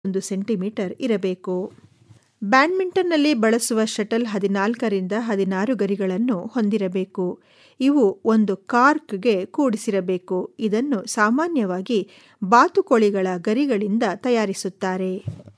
ಒಂದು ಸೆಂಟಿಮೀಟರ್ ಇರಬೇಕು ಬ್ಯಾಡ್ಮಿಂಟನ್ನಲ್ಲಿ ಬಳಸುವ ಶಟಲ್ ಹದಿನಾಲ್ಕರಿಂದ ಹದಿನಾರು ಗರಿಗಳನ್ನು ಹೊಂದಿರಬೇಕು ಇವು ಒಂದು ಕಾರ್ಕ್ಗೆ ಕೂಡಿಸಿರಬೇಕು ಇದನ್ನು ಸಾಮಾನ್ಯವಾಗಿ ಬಾತುಕೋಳಿಗಳ ಗರಿಗಳಿಂದ ತಯಾರಿಸುತ್ತಾರೆ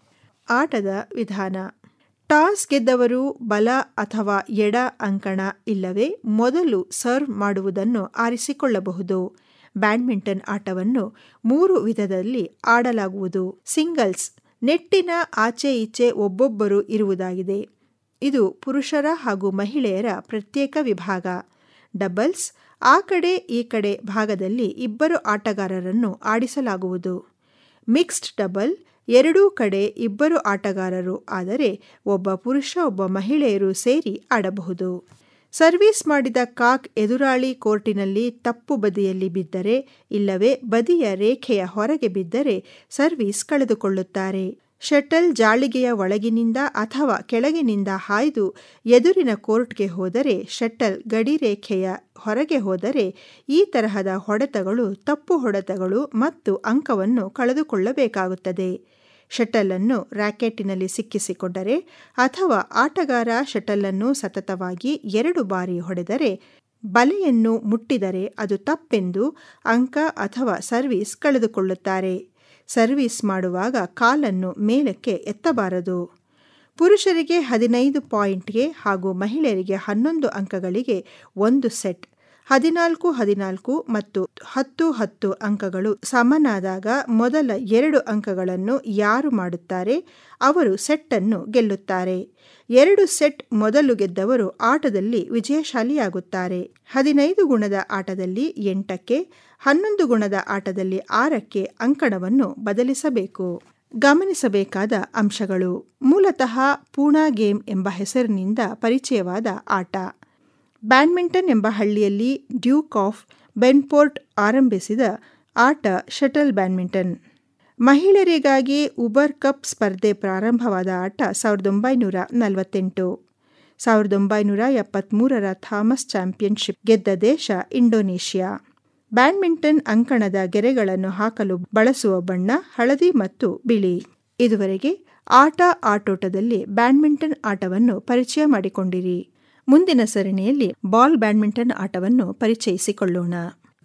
ಆಟದ ವಿಧಾನ ಟಾಸ್ ಗೆದ್ದವರು ಬಲ ಅಥವಾ ಎಡ ಅಂಕಣ ಇಲ್ಲವೇ ಮೊದಲು ಸರ್ವ್ ಮಾಡುವುದನ್ನು ಆರಿಸಿಕೊಳ್ಳಬಹುದು ಬ್ಯಾಡ್ಮಿಂಟನ್ ಆಟವನ್ನು ಮೂರು ವಿಧದಲ್ಲಿ ಆಡಲಾಗುವುದು ಸಿಂಗಲ್ಸ್ ನೆಟ್ಟಿನ ಆಚೆ ಈಚೆ ಒಬ್ಬೊಬ್ಬರು ಇರುವುದಾಗಿದೆ ಇದು ಪುರುಷರ ಹಾಗೂ ಮಹಿಳೆಯರ ಪ್ರತ್ಯೇಕ ವಿಭಾಗ ಡಬಲ್ಸ್ ಆ ಕಡೆ ಈ ಕಡೆ ಭಾಗದಲ್ಲಿ ಇಬ್ಬರು ಆಟಗಾರರನ್ನು ಆಡಿಸಲಾಗುವುದು ಮಿಕ್ಸ್ಡ್ ಡಬಲ್ ಎರಡೂ ಕಡೆ ಇಬ್ಬರು ಆಟಗಾರರು ಆದರೆ ಒಬ್ಬ ಪುರುಷ ಒಬ್ಬ ಮಹಿಳೆಯರು ಸೇರಿ ಆಡಬಹುದು ಸರ್ವೀಸ್ ಮಾಡಿದ ಕಾಕ್ ಎದುರಾಳಿ ಕೋರ್ಟಿನಲ್ಲಿ ತಪ್ಪು ಬದಿಯಲ್ಲಿ ಬಿದ್ದರೆ ಇಲ್ಲವೇ ಬದಿಯ ರೇಖೆಯ ಹೊರಗೆ ಬಿದ್ದರೆ ಸರ್ವೀಸ್ ಕಳೆದುಕೊಳ್ಳುತ್ತಾರೆ ಶಟಲ್ ಜಾಳಿಗೆಯ ಒಳಗಿನಿಂದ ಅಥವಾ ಕೆಳಗಿನಿಂದ ಹಾಯ್ದು ಎದುರಿನ ಕೋರ್ಟ್ಗೆ ಹೋದರೆ ಶಟಲ್ ಗಡಿರೇಖೆಯ ಹೊರಗೆ ಹೋದರೆ ಈ ತರಹದ ಹೊಡೆತಗಳು ತಪ್ಪು ಹೊಡೆತಗಳು ಮತ್ತು ಅಂಕವನ್ನು ಕಳೆದುಕೊಳ್ಳಬೇಕಾಗುತ್ತದೆ ಶಟಲನ್ನು ರ್ಯಾಕೆಟಿನಲ್ಲಿ ಸಿಕ್ಕಿಸಿಕೊಂಡರೆ ಅಥವಾ ಆಟಗಾರ ಶಟಲನ್ನು ಸತತವಾಗಿ ಎರಡು ಬಾರಿ ಹೊಡೆದರೆ ಬಲೆಯನ್ನು ಮುಟ್ಟಿದರೆ ಅದು ತಪ್ಪೆಂದು ಅಂಕ ಅಥವಾ ಸರ್ವೀಸ್ ಕಳೆದುಕೊಳ್ಳುತ್ತಾರೆ ಸರ್ವೀಸ್ ಮಾಡುವಾಗ ಕಾಲನ್ನು ಮೇಲಕ್ಕೆ ಎತ್ತಬಾರದು ಪುರುಷರಿಗೆ ಹದಿನೈದು ಪಾಯಿಂಟ್ಗೆ ಹಾಗೂ ಮಹಿಳೆಯರಿಗೆ ಹನ್ನೊಂದು ಅಂಕಗಳಿಗೆ ಒಂದು ಸೆಟ್ ಹದಿನಾಲ್ಕು ಹದಿನಾಲ್ಕು ಮತ್ತು ಹತ್ತು ಹತ್ತು ಅಂಕಗಳು ಸಮನಾದಾಗ ಮೊದಲ ಎರಡು ಅಂಕಗಳನ್ನು ಯಾರು ಮಾಡುತ್ತಾರೆ ಅವರು ಸೆಟ್ಟನ್ನು ಗೆಲ್ಲುತ್ತಾರೆ ಎರಡು ಸೆಟ್ ಮೊದಲು ಗೆದ್ದವರು ಆಟದಲ್ಲಿ ವಿಜಯಶಾಲಿಯಾಗುತ್ತಾರೆ ಹದಿನೈದು ಗುಣದ ಆಟದಲ್ಲಿ ಎಂಟಕ್ಕೆ ಹನ್ನೊಂದು ಗುಣದ ಆಟದಲ್ಲಿ ಆರಕ್ಕೆ ಅಂಕಣವನ್ನು ಬದಲಿಸಬೇಕು ಗಮನಿಸಬೇಕಾದ ಅಂಶಗಳು ಮೂಲತಃ ಪೂಣಾ ಗೇಮ್ ಎಂಬ ಹೆಸರಿನಿಂದ ಪರಿಚಯವಾದ ಆಟ ಬ್ಯಾಡ್ಮಿಂಟನ್ ಎಂಬ ಹಳ್ಳಿಯಲ್ಲಿ ಡ್ಯೂಕ್ ಆಫ್ ಬೆನ್ಪೋರ್ಟ್ ಆರಂಭಿಸಿದ ಆಟ ಶಟಲ್ ಬ್ಯಾಡ್ಮಿಂಟನ್ ಮಹಿಳೆಯರಿಗಾಗಿ ಉಬರ್ ಕಪ್ ಸ್ಪರ್ಧೆ ಪ್ರಾರಂಭವಾದ ಆಟ ಸಾವಿರದ ಒಂಬೈನೂರ ನಲವತ್ತೆಂಟು ಸಾವಿರದ ಒಂಬೈನೂರ ಎಪ್ಪತ್ತ್ಮೂರರ ಥಾಮಸ್ ಚಾಂಪಿಯನ್ಶಿಪ್ ಗೆದ್ದ ದೇಶ ಇಂಡೋನೇಷ್ಯಾ ಬ್ಯಾಡ್ಮಿಂಟನ್ ಅಂಕಣದ ಗೆರೆಗಳನ್ನು ಹಾಕಲು ಬಳಸುವ ಬಣ್ಣ ಹಳದಿ ಮತ್ತು ಬಿಳಿ ಇದುವರೆಗೆ ಆಟ ಆಟೋಟದಲ್ಲಿ ಬ್ಯಾಡ್ಮಿಂಟನ್ ಆಟವನ್ನು ಪರಿಚಯ ಮಾಡಿಕೊಂಡಿರಿ ಮುಂದಿನ ಸರಣಿಯಲ್ಲಿ ಬಾಲ್ ಬ್ಯಾಡ್ಮಿಂಟನ್ ಆಟವನ್ನು ಪರಿಚಯಿಸಿಕೊಳ್ಳೋಣ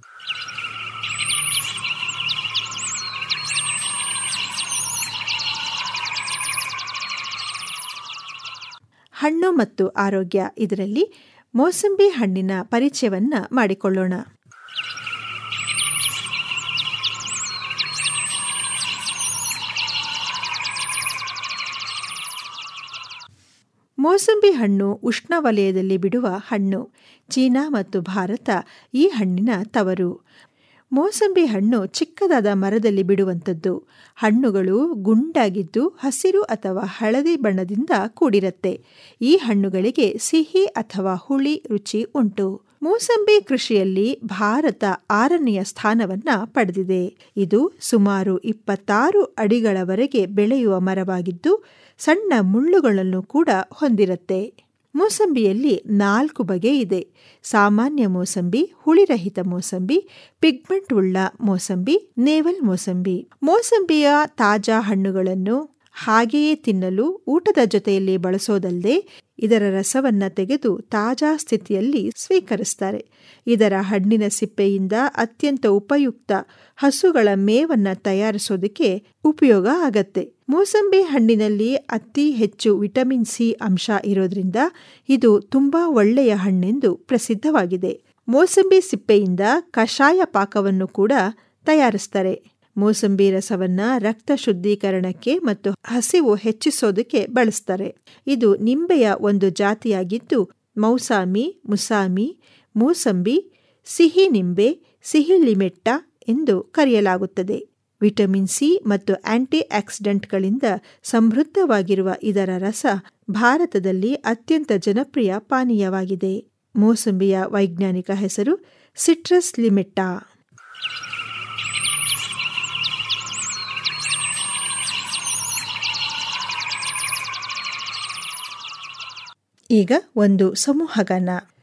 ಹಣ್ಣು ಮತ್ತು ಆರೋಗ್ಯ ಇದರಲ್ಲಿ ಮೋಸಂಬಿ ಹಣ್ಣಿನ ಪರಿಚಯವನ್ನ ಮಾಡಿಕೊಳ್ಳೋಣ ಮೋಸಂಬಿ ಹಣ್ಣು ಉಷ್ಣವಲಯದಲ್ಲಿ ಬಿಡುವ ಹಣ್ಣು ಚೀನಾ ಮತ್ತು ಭಾರತ ಈ ಹಣ್ಣಿನ ತವರು ಮೋಸಂಬಿ ಹಣ್ಣು ಚಿಕ್ಕದಾದ ಮರದಲ್ಲಿ ಬಿಡುವಂಥದ್ದು ಹಣ್ಣುಗಳು ಗುಂಡಾಗಿದ್ದು ಹಸಿರು ಅಥವಾ ಹಳದಿ ಬಣ್ಣದಿಂದ ಕೂಡಿರುತ್ತೆ ಈ ಹಣ್ಣುಗಳಿಗೆ ಸಿಹಿ ಅಥವಾ ಹುಳಿ ರುಚಿ ಉಂಟು ಮೋಸಂಬಿ ಕೃಷಿಯಲ್ಲಿ ಭಾರತ ಆರನೆಯ ಸ್ಥಾನವನ್ನ ಪಡೆದಿದೆ ಇದು ಸುಮಾರು ಇಪ್ಪತ್ತಾರು ಅಡಿಗಳವರೆಗೆ ಬೆಳೆಯುವ ಮರವಾಗಿದ್ದು ಸಣ್ಣ ಮುಳ್ಳುಗಳನ್ನು ಕೂಡ ಹೊಂದಿರುತ್ತೆ ಮೋಸಂಬಿಯಲ್ಲಿ ನಾಲ್ಕು ಬಗೆ ಇದೆ ಸಾಮಾನ್ಯ ಮೋಸಂಬಿ ಹುಳಿರಹಿತ ಮೋಸಂಬಿ ಪಿಗ್ಮೆಂಟ್ ಉಳ್ಳ ಮೋಸಂಬಿ ನೇವಲ್ ಮೋಸಂಬಿ ಮೋಸಂಬಿಯ ತಾಜಾ ಹಣ್ಣುಗಳನ್ನು ಹಾಗೆಯೇ ತಿನ್ನಲು ಊಟದ ಜೊತೆಯಲ್ಲಿ ಬಳಸೋದಲ್ಲದೆ ಇದರ ರಸವನ್ನ ತೆಗೆದು ತಾಜಾ ಸ್ಥಿತಿಯಲ್ಲಿ ಸ್ವೀಕರಿಸ್ತಾರೆ ಇದರ ಹಣ್ಣಿನ ಸಿಪ್ಪೆಯಿಂದ ಅತ್ಯಂತ ಉಪಯುಕ್ತ ಹಸುಗಳ ಮೇವನ್ನ ತಯಾರಿಸೋದಕ್ಕೆ ಉಪಯೋಗ ಆಗತ್ತೆ ಮೋಸಂಬಿ ಹಣ್ಣಿನಲ್ಲಿ ಅತಿ ಹೆಚ್ಚು ವಿಟಮಿನ್ ಸಿ ಅಂಶ ಇರೋದ್ರಿಂದ ಇದು ತುಂಬಾ ಒಳ್ಳೆಯ ಹಣ್ಣೆಂದು ಪ್ರಸಿದ್ಧವಾಗಿದೆ ಮೋಸಂಬಿ ಸಿಪ್ಪೆಯಿಂದ ಕಷಾಯ ಪಾಕವನ್ನು ಕೂಡ ತಯಾರಿಸ್ತಾರೆ ಮೋಸಂಬಿ ರಸವನ್ನ ರಕ್ತ ಶುದ್ಧೀಕರಣಕ್ಕೆ ಮತ್ತು ಹಸಿವು ಹೆಚ್ಚಿಸೋದಕ್ಕೆ ಬಳಸ್ತಾರೆ ಇದು ನಿಂಬೆಯ ಒಂದು ಜಾತಿಯಾಗಿದ್ದು ಮೌಸಾಮಿ ಮುಸಾಮಿ ಮೂಸಂಬಿ ಸಿಹಿ ನಿಂಬೆ ಸಿಹಿ ಲಿಮೆಟ್ಟ ಎಂದು ಕರೆಯಲಾಗುತ್ತದೆ ವಿಟಮಿನ್ ಸಿ ಮತ್ತು ಆಂಟಿ ಆಕ್ಸಿಡೆಂಟ್ಗಳಿಂದ ಸಮೃದ್ಧವಾಗಿರುವ ಇದರ ರಸ ಭಾರತದಲ್ಲಿ ಅತ್ಯಂತ ಜನಪ್ರಿಯ ಪಾನೀಯವಾಗಿದೆ ಮೋಸಂಬಿಯ ವೈಜ್ಞಾನಿಕ ಹೆಸರು ಸಿಟ್ರಸ್ ಲಿಮೆಟ್ಟಾ ಈಗ ಒಂದು ಸಮೂಹಗಾನ